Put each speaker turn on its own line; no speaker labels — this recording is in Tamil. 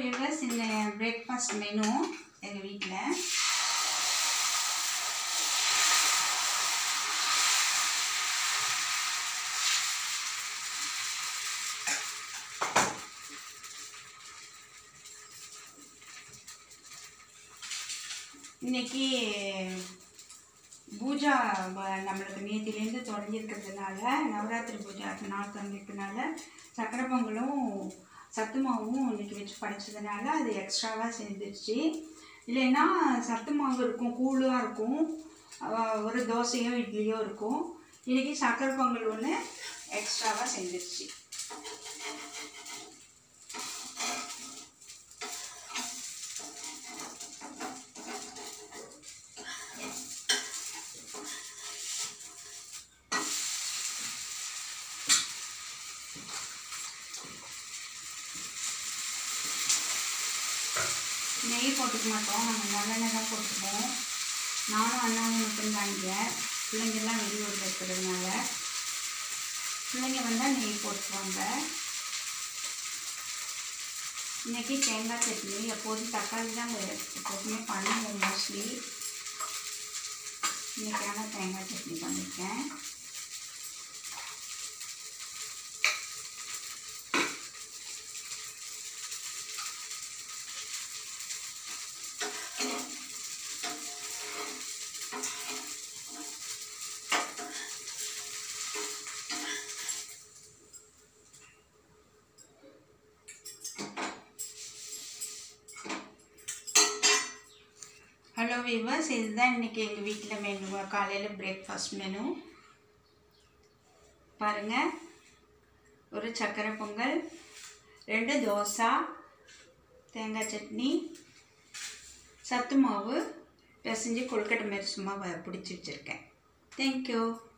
வியூவர்ஸ் இந்த பிரேக்ஃபாஸ்ட் மெனு எங்கள் வீட்டில் இன்னைக்கு பூஜா வ- நம்மளுக்கு நேத்திலேருந்து தொடங்கியிருக்கிறதுனால நவராத்திரி பூஜா அடுத்த நாள் தொடங்கியிருக்கிறதுனால சக்கரை பொங்கலும் சத்து மாவும் இன்னைக்கு வச்சு படித்ததுனால அது எக்ஸ்ட்ராவாக செஞ்சிருச்சு இல்லைன்னா சத்து மாவு இருக்கும் கூழாக இருக்கும் அஹ் ஒரு தோசையோ இட்லியோ இருக்கும் இன்னைக்கு சக்கரை பொங்கல் ஒன்று எக்ஸ்ட்ராவாக செஞ்சிருச்சு நெய் போட்டுக்க மாட்டோம் நம்ம நல்லெண்ணெய் தான் போட்டுப்போம் நானும் அண்ணாவும் மட்டும்தான் இங்கே பிள்ளைங்கெல்லாம் வெளியூரில் இருக்கிறதுனால பிள்ளைங்க வந்தால் நெய் போட்டுருவாங்க இன்றைக்கி தேங்காய் சட்னி எப்போதும் தக்காளி தான் எப்போதுமே பண்ணுவோம் மோஸ்ட்லி இன்றைக்கான தேங்காய் சட்னி பண்ணியிருக்கேன் ஹலோ வீவர்ஸ் இதுதான் இன்றைக்கி எங்கள் வீட்டில் மெனு காலையில் பிரேக்ஃபாஸ்ட் மெனு பாருங்கள் ஒரு சக்கரை பொங்கல் ரெண்டு தோசை தேங்காய் சட்னி சத்து மாவு பிசைஞ்சு கொழுக்கட்டை மாரி சும்மா வ- பிடிச்சி வச்சுருக்கேன் தேங்க்யூ